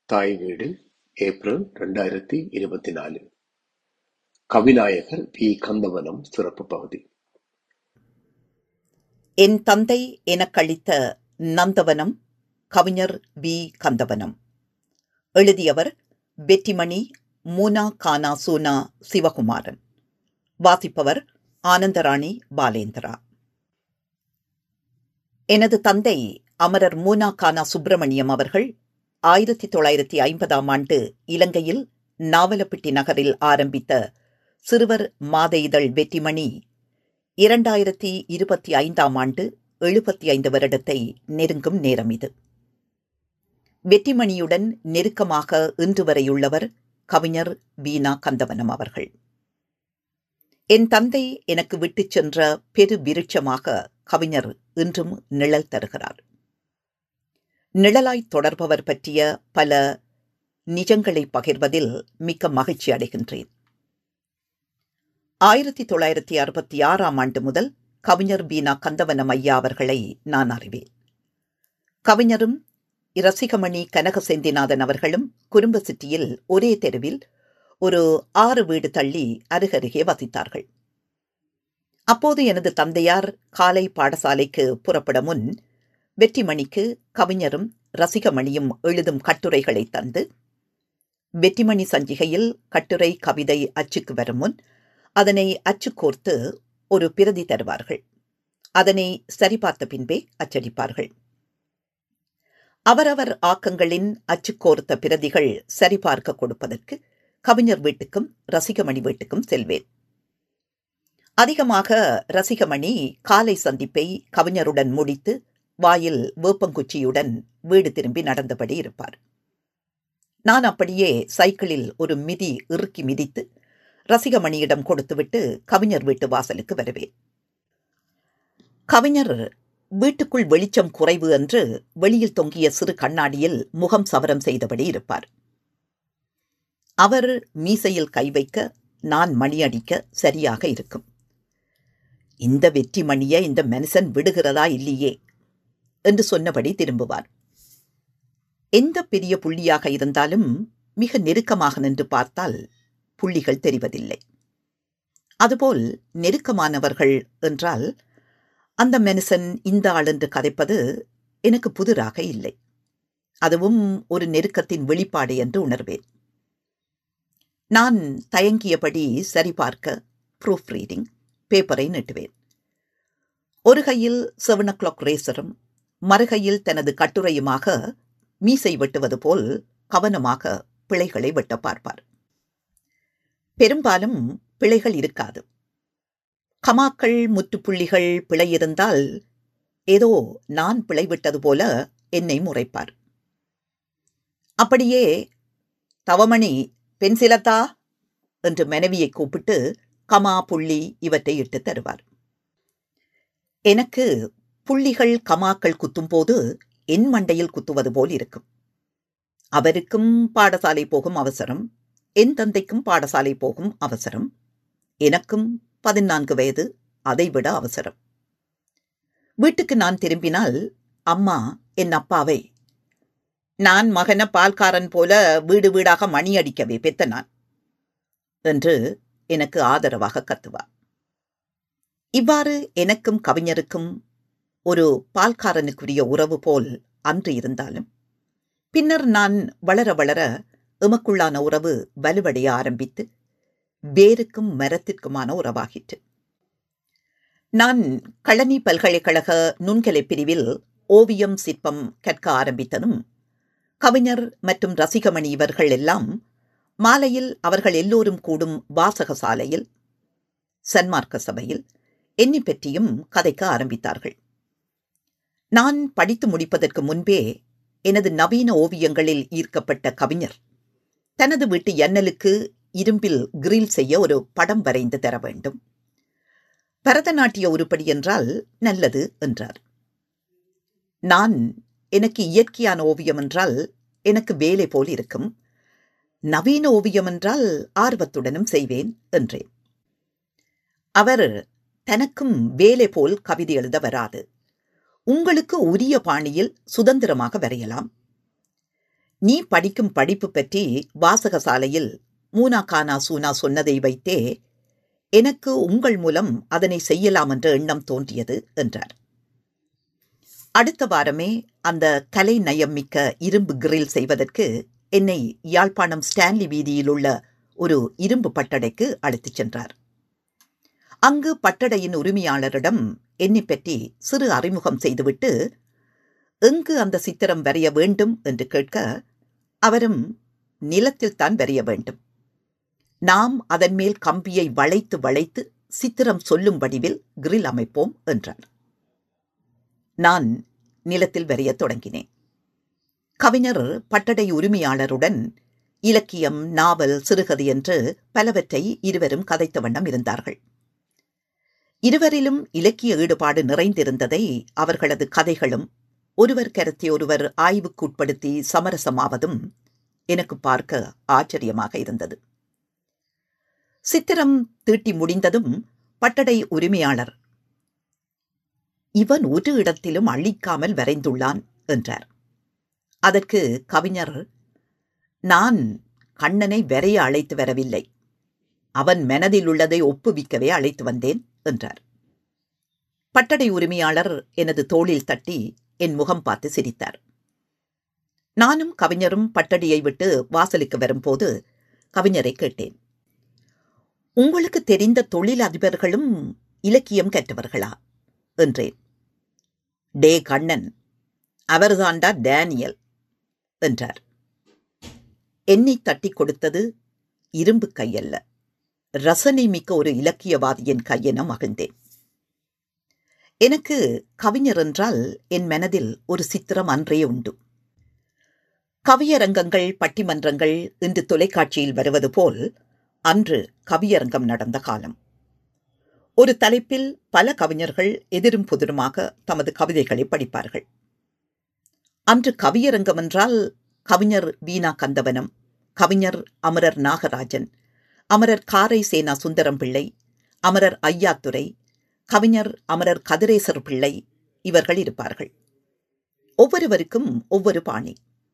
தாய் வீடு ஏப்ரல் ரெண்டாயிரத்தி இருபத்தி நாலு கவிநாயகர் வி கந்தவனம் சிறப்பு பகுதி என் தந்தை எனக்களித்த நந்தவனம் கவிஞர் வி கந்தவனம் எழுதியவர் வெற்றிமணி மூனா கானா சூனா சிவகுமாரன் வாசிப்பவர் ஆனந்தராணி பாலேந்திரா எனது தந்தை அமரர் மூனா கானா சுப்பிரமணியம் அவர்கள் ஆயிரத்தி தொள்ளாயிரத்தி ஐம்பதாம் ஆண்டு இலங்கையில் நாவலப்பிட்டி நகரில் ஆரம்பித்த சிறுவர் மாத இதழ் வெற்றிமணி இரண்டாயிரத்தி இருபத்தி ஐந்தாம் ஆண்டு எழுபத்தி ஐந்து வருடத்தை நெருங்கும் நேரம் இது வெற்றிமணியுடன் நெருக்கமாக இன்று வரையுள்ளவர் கவிஞர் வீணா கந்தவனம் அவர்கள் என் தந்தை எனக்கு விட்டுச் சென்ற பெரு விருட்சமாக கவிஞர் இன்றும் நிழல் தருகிறார் நிழலாய் தொடர்பவர் பற்றிய பல நிஜங்களை பகிர்வதில் மிக்க மகிழ்ச்சி அடைகின்றேன் ஆயிரத்தி தொள்ளாயிரத்தி அறுபத்தி ஆறாம் ஆண்டு முதல் கவிஞர் பீனா கந்தவனம் ஐயா அவர்களை நான் அறிவேன் கவிஞரும் இரசிகமணி கனக செந்திநாதன் அவர்களும் குடும்ப சிட்டியில் ஒரே தெருவில் ஒரு ஆறு வீடு தள்ளி அருகருகே வசித்தார்கள் அப்போது எனது தந்தையார் காலை பாடசாலைக்கு புறப்பட முன் வெற்றிமணிக்கு கவிஞரும் ரசிகமணியும் எழுதும் கட்டுரைகளை தந்து வெற்றிமணி சஞ்சிகையில் கட்டுரை கவிதை அச்சுக்கு வரும் முன் அதனை அச்சு கோர்த்து ஒரு பிரதி தருவார்கள் அதனை சரிபார்த்த பின்பே அச்சடிப்பார்கள் அவரவர் ஆக்கங்களின் அச்சு கோர்த்த பிரதிகள் சரிபார்க்க கொடுப்பதற்கு கவிஞர் வீட்டுக்கும் ரசிகமணி வீட்டுக்கும் செல்வேன் அதிகமாக ரசிகமணி காலை சந்திப்பை கவிஞருடன் முடித்து வாயில் வேப்பங்குச்சியுடன் வீடு திரும்பி நடந்தபடி இருப்பார் நான் அப்படியே சைக்கிளில் ஒரு மிதி இறுக்கி மிதித்து ரசிகமணியிடம் கொடுத்துவிட்டு கவிஞர் வீட்டு வாசலுக்கு வருவேன் கவிஞர் வீட்டுக்குள் வெளிச்சம் குறைவு என்று வெளியில் தொங்கிய சிறு கண்ணாடியில் முகம் சவரம் செய்தபடி இருப்பார் அவர் மீசையில் கை வைக்க நான் மணி அடிக்க சரியாக இருக்கும் இந்த வெற்றி மணியை இந்த மனுஷன் விடுகிறதா இல்லையே என்று சொன்னபடி திரும்புவார் எந்த பெரிய புள்ளியாக இருந்தாலும் மிக நெருக்கமாக நின்று பார்த்தால் புள்ளிகள் தெரிவதில்லை அதுபோல் நெருக்கமானவர்கள் என்றால் அந்த மனுஷன் இந்த ஆள் என்று கதைப்பது எனக்கு புதிராக இல்லை அதுவும் ஒரு நெருக்கத்தின் வெளிப்பாடு என்று உணர்வேன் நான் தயங்கியபடி சரிபார்க்க ப்ரூஃப் ரீடிங் பேப்பரை நீட்டுவேன் ஒரு கையில் செவன் ஓ கிளாக் ரேசரும் மறுகையில் தனது கட்டுரையுமாக மீசை வெட்டுவது போல் கவனமாக பிழைகளை வெட்ட பார்ப்பார் பெரும்பாலும் பிழைகள் இருக்காது கமாக்கள் முற்றுப்புள்ளிகள் பிழை இருந்தால் ஏதோ நான் பிழை விட்டது போல என்னை முறைப்பார் அப்படியே தவமணி பென்சிலத்தா என்று மனைவியை கூப்பிட்டு கமா புள்ளி இவற்றை இட்டு தருவார் எனக்கு புள்ளிகள் கமாக்கள் குத்தும்போது என் மண்டையில் குத்துவது போல் இருக்கும் அவருக்கும் பாடசாலை போகும் அவசரம் என் தந்தைக்கும் பாடசாலை போகும் அவசரம் எனக்கும் பதினான்கு வயது அதைவிட அவசரம் வீட்டுக்கு நான் திரும்பினால் அம்மா என் அப்பாவை நான் மகன பால்காரன் போல வீடு வீடாக மணி அடிக்கவே பெத்த நான் என்று எனக்கு ஆதரவாக கத்துவார் இவ்வாறு எனக்கும் கவிஞருக்கும் ஒரு பால்காரனுக்குரிய உறவு போல் அன்று இருந்தாலும் பின்னர் நான் வளர வளர எமக்குள்ளான உறவு வலுவடைய ஆரம்பித்து வேருக்கும் மரத்திற்குமான உறவாகிற்று நான் களனி பல்கலைக்கழக நுண்கலை பிரிவில் ஓவியம் சிற்பம் கற்க ஆரம்பித்ததும் கவிஞர் மற்றும் ரசிகமணி இவர்கள் எல்லாம் மாலையில் அவர்கள் எல்லோரும் கூடும் வாசக சாலையில் சன்மார்க்க சபையில் என்னை பற்றியும் கதைக்க ஆரம்பித்தார்கள் நான் படித்து முடிப்பதற்கு முன்பே எனது நவீன ஓவியங்களில் ஈர்க்கப்பட்ட கவிஞர் தனது வீட்டு எண்ணலுக்கு இரும்பில் கிரில் செய்ய ஒரு படம் வரைந்து தர வேண்டும் பரதநாட்டிய உருப்படி என்றால் நல்லது என்றார் நான் எனக்கு இயற்கையான ஓவியம் என்றால் எனக்கு வேலை போல் இருக்கும் நவீன ஓவியம் என்றால் ஆர்வத்துடனும் செய்வேன் என்றேன் அவர் தனக்கும் வேலை போல் கவிதை எழுத வராது உங்களுக்கு உரிய பாணியில் சுதந்திரமாக வரையலாம் நீ படிக்கும் படிப்பு பற்றி வாசகசாலையில் மூனா கானா சூனா சொன்னதை வைத்தே எனக்கு உங்கள் மூலம் அதனை செய்யலாம் என்ற எண்ணம் தோன்றியது என்றார் அடுத்த வாரமே அந்த கலை நயம் மிக்க இரும்பு கிரில் செய்வதற்கு என்னை யாழ்ப்பாணம் ஸ்டான்லி வீதியில் உள்ள ஒரு இரும்பு பட்டடைக்கு அழைத்துச் சென்றார் அங்கு பட்டடையின் உரிமையாளரிடம் என்னை பற்றி சிறு அறிமுகம் செய்துவிட்டு எங்கு அந்த சித்திரம் வரைய வேண்டும் என்று கேட்க அவரும் நிலத்தில் தான் வரைய வேண்டும் நாம் அதன் மேல் கம்பியை வளைத்து வளைத்து சித்திரம் சொல்லும் வடிவில் கிரில் அமைப்போம் என்றார் நான் நிலத்தில் வரையத் தொடங்கினேன் கவிஞர் பட்டடை உரிமையாளருடன் இலக்கியம் நாவல் சிறுகதை என்று பலவற்றை இருவரும் கதைத்த வண்ணம் இருந்தார்கள் இருவரிலும் இலக்கிய ஈடுபாடு நிறைந்திருந்ததை அவர்களது கதைகளும் ஒருவர் கருத்தை ஒருவர் ஆய்வுக்குட்படுத்தி சமரசமாவதும் எனக்கு பார்க்க ஆச்சரியமாக இருந்தது சித்திரம் தீட்டி முடிந்ததும் பட்டடை உரிமையாளர் இவன் ஒரு இடத்திலும் அழிக்காமல் வரைந்துள்ளான் என்றார் அதற்கு கவிஞர் நான் கண்ணனை வரைய அழைத்து வரவில்லை அவன் மனதில் உள்ளதை ஒப்புவிக்கவே அழைத்து வந்தேன் என்றார் பட்டடை உரிமையாளர் எனது தோளில் தட்டி என் முகம் பார்த்து சிரித்தார் நானும் கவிஞரும் பட்டடியை விட்டு வாசலுக்கு வரும்போது கவிஞரை கேட்டேன் உங்களுக்கு தெரிந்த தொழில் அதிபர்களும் இலக்கியம் கற்றவர்களா என்றேன் டே கண்ணன் அவர்தாண்டா டேனியல் என்றார் என்னை தட்டி கொடுத்தது இரும்பு கையல்ல ரசனை மிக்க ஒரு இலக்கியவாதியின் கையென மகிழ்ந்தேன் எனக்கு கவிஞர் என்றால் என் மனதில் ஒரு சித்திரம் அன்றே உண்டு கவியரங்கங்கள் பட்டிமன்றங்கள் இன்று தொலைக்காட்சியில் வருவது போல் அன்று கவியரங்கம் நடந்த காலம் ஒரு தலைப்பில் பல கவிஞர்கள் எதிரும் புதிருமாக தமது கவிதைகளை படிப்பார்கள் அன்று கவியரங்கம் என்றால் கவிஞர் வீணா கந்தவனம் கவிஞர் அமரர் நாகராஜன் அமரர் காரை சேனா சுந்தரம் பிள்ளை அமரர் ஐயாத்துரை கவிஞர் அமரர் கதிரேசர் பிள்ளை இவர்கள் இருப்பார்கள் ஒவ்வொருவருக்கும் ஒவ்வொரு பாணி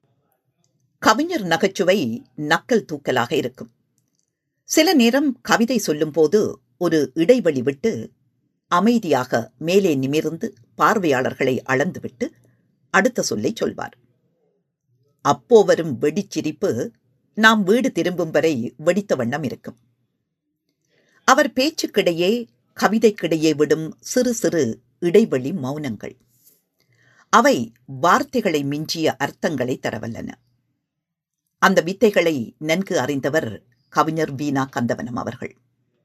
கவிஞர் நகைச்சுவை நக்கல் தூக்கலாக இருக்கும் சில நேரம் கவிதை சொல்லும்போது ஒரு இடைவெளி விட்டு அமைதியாக மேலே நிமிர்ந்து பார்வையாளர்களை அளந்துவிட்டு அடுத்த சொல்லை சொல்வார் அப்போ வரும் வெடிச்சிரிப்பு நாம் வீடு திரும்பும் வரை வெடித்த வண்ணம் இருக்கும் அவர் பேச்சுக்கிடையே கவிதைக்கிடையே விடும் சிறு சிறு இடைவெளி மௌனங்கள் அவை வார்த்தைகளை மிஞ்சிய அர்த்தங்களை தரவல்லன அந்த வித்தைகளை நன்கு அறிந்தவர் கவிஞர் வீணா கந்தவனம் அவர்கள்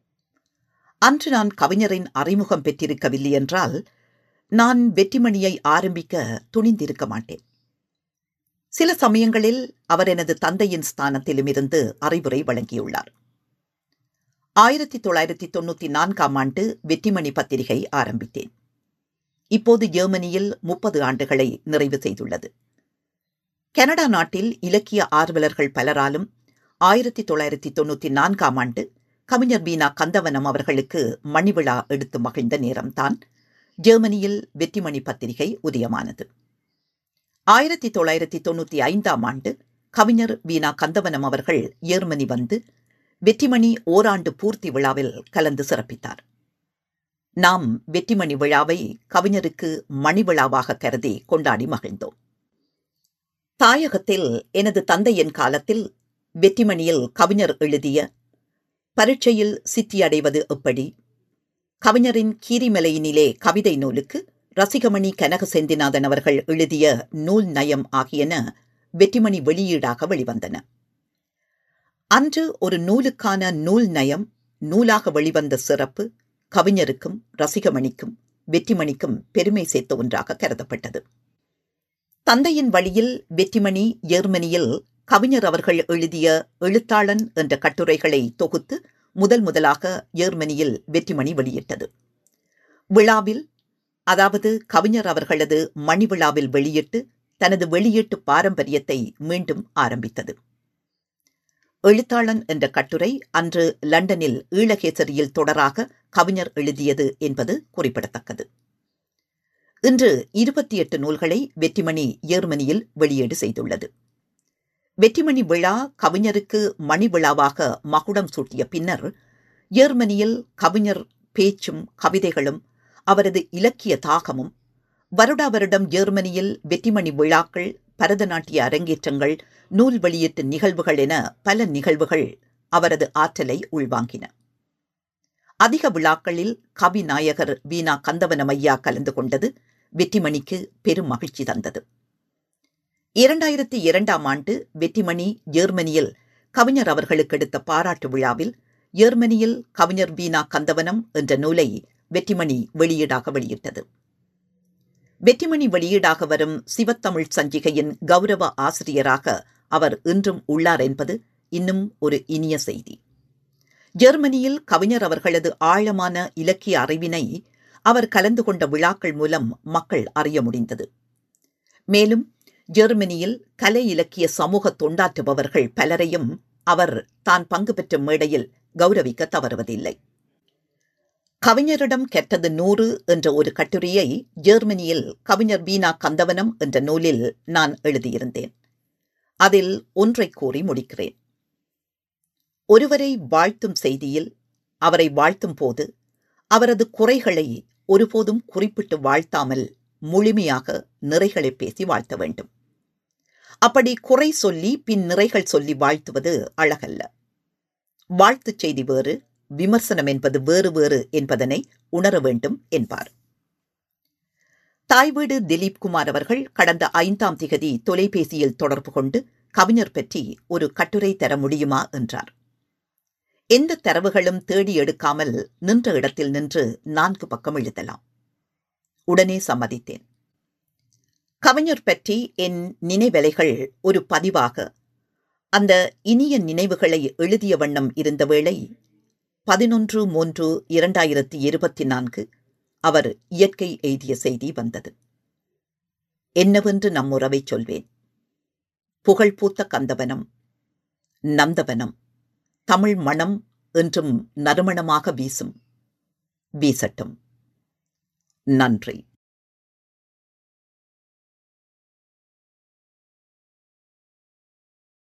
அன்று நான் கவிஞரின் அறிமுகம் பெற்றிருக்கவில்லை என்றால் நான் வெற்றிமணியை ஆரம்பிக்க துணிந்திருக்க மாட்டேன் சில சமயங்களில் அவர் எனது தந்தையின் ஸ்தானத்திலும் இருந்து அறிவுரை வழங்கியுள்ளார் ஆயிரத்தி தொள்ளாயிரத்தி தொண்ணூற்றி நான்காம் ஆண்டு வெற்றிமணி பத்திரிகை ஆரம்பித்தேன் இப்போது ஜெர்மனியில் முப்பது ஆண்டுகளை நிறைவு செய்துள்ளது கனடா நாட்டில் இலக்கிய ஆர்வலர்கள் பலராலும் ஆயிரத்தி தொள்ளாயிரத்தி தொண்ணூற்றி நான்காம் ஆண்டு கவிஞர் பீனா கந்தவனம் அவர்களுக்கு மணிவிழா எடுத்து மகிழ்ந்த நேரம்தான் ஜெர்மனியில் வெற்றிமணி பத்திரிகை உதயமானது ஆயிரத்தி தொள்ளாயிரத்தி தொண்ணூற்றி ஐந்தாம் ஆண்டு கவிஞர் வீணா கந்தவனம் அவர்கள் ஜெர்மனி வந்து வெற்றிமணி ஓராண்டு பூர்த்தி விழாவில் கலந்து சிறப்பித்தார் நாம் வெற்றிமணி விழாவை கவிஞருக்கு மணி விழாவாக கருதி கொண்டாடி மகிழ்ந்தோம் தாயகத்தில் எனது தந்தையின் காலத்தில் வெற்றிமணியில் கவிஞர் எழுதிய பரீட்சையில் சித்தியடைவது எப்படி கவிஞரின் கீரிமலையினிலே கவிதை நூலுக்கு ரசிகமணி கனக செந்திநாதன் அவர்கள் எழுதிய நூல் நயம் ஆகியன வெற்றிமணி வெளியீடாக வெளிவந்தன அன்று ஒரு நூலுக்கான நூல் நயம் நூலாக வெளிவந்த சிறப்பு கவிஞருக்கும் ரசிகமணிக்கும் வெற்றிமணிக்கும் பெருமை சேர்த்த ஒன்றாக கருதப்பட்டது தந்தையின் வழியில் வெற்றிமணி ஜெர்மனியில் கவிஞர் அவர்கள் எழுதிய எழுத்தாளன் என்ற கட்டுரைகளை தொகுத்து முதல் முதலாக ஜெர்மனியில் வெற்றிமணி வெளியிட்டது விழாவில் அதாவது கவிஞர் அவர்களது மணி விழாவில் வெளியிட்டு தனது வெளியீட்டு பாரம்பரியத்தை மீண்டும் ஆரம்பித்தது எழுத்தாளன் என்ற கட்டுரை அன்று லண்டனில் ஈழகேசரியில் தொடராக கவிஞர் எழுதியது என்பது குறிப்பிடத்தக்கது இன்று இருபத்தி எட்டு நூல்களை வெற்றிமணி ஜெர்மனியில் வெளியீடு செய்துள்ளது வெற்றிமணி விழா கவிஞருக்கு மணி விழாவாக மகுடம் சூட்டிய பின்னர் ஜெர்மனியில் கவிஞர் பேச்சும் கவிதைகளும் அவரது இலக்கிய தாகமும் வருடா வருடம் ஜெர்மனியில் வெற்றிமணி விழாக்கள் பரதநாட்டிய அரங்கேற்றங்கள் நூல் வெளியீட்டு நிகழ்வுகள் என பல நிகழ்வுகள் அவரது ஆற்றலை உள்வாங்கின அதிக விழாக்களில் கவி நாயகர் வீணா கந்தவனம் ஐயா கலந்து கொண்டது வெற்றிமணிக்கு பெரும் மகிழ்ச்சி தந்தது இரண்டாயிரத்தி இரண்டாம் ஆண்டு வெற்றிமணி ஜெர்மனியில் கவிஞர் அவர்களுக்கு எடுத்த பாராட்டு விழாவில் ஜெர்மனியில் கவிஞர் வீணா கந்தவனம் என்ற நூலை வெற்றிமணி வெளியீடாக வெளியிட்டது வெற்றிமணி வெளியீடாக வரும் சிவத்தமிழ் சஞ்சிகையின் கௌரவ ஆசிரியராக அவர் இன்றும் உள்ளார் என்பது இன்னும் ஒரு இனிய செய்தி ஜெர்மனியில் கவிஞர் அவர்களது ஆழமான இலக்கிய அறிவினை அவர் கலந்து கொண்ட விழாக்கள் மூலம் மக்கள் அறிய முடிந்தது மேலும் ஜெர்மனியில் கலை இலக்கிய சமூக தொண்டாற்றுபவர்கள் பலரையும் அவர் தான் பங்கு பெற்ற மேடையில் கௌரவிக்க தவறுவதில்லை கவிஞரிடம் கெட்டது நூறு என்ற ஒரு கட்டுரையை ஜெர்மனியில் கவிஞர் வீணா கந்தவனம் என்ற நூலில் நான் எழுதியிருந்தேன் அதில் ஒன்றை கூறி முடிக்கிறேன் ஒருவரை வாழ்த்தும் செய்தியில் அவரை வாழ்த்தும் போது அவரது குறைகளை ஒருபோதும் குறிப்பிட்டு வாழ்த்தாமல் முழுமையாக நிறைகளை பேசி வாழ்த்த வேண்டும் அப்படி குறை சொல்லி பின் நிறைகள் சொல்லி வாழ்த்துவது அழகல்ல வாழ்த்துச் செய்தி வேறு விமர்சனம் என்பது வேறு வேறு என்பதனை உணர வேண்டும் என்பார் தாய்வீடு திலீப் குமார் அவர்கள் கடந்த ஐந்தாம் திகதி தொலைபேசியில் தொடர்பு கொண்டு கவிஞர் பற்றி ஒரு கட்டுரை தர முடியுமா என்றார் எந்த தரவுகளும் தேடி எடுக்காமல் நின்ற இடத்தில் நின்று நான்கு பக்கம் எழுதலாம் உடனே சம்மதித்தேன் கவிஞர் பற்றி என் நினைவலைகள் ஒரு பதிவாக அந்த இனிய நினைவுகளை எழுதிய வண்ணம் இருந்த வேளை பதினொன்று மூன்று இரண்டாயிரத்தி இருபத்தி நான்கு அவர் இயற்கை எய்திய செய்தி வந்தது என்னவென்று நம் உறவை சொல்வேன் புகழ்பூத்த கந்தவனம் நந்தவனம் தமிழ் மணம் என்றும் நறுமணமாக வீசும் வீசட்டும் நன்றி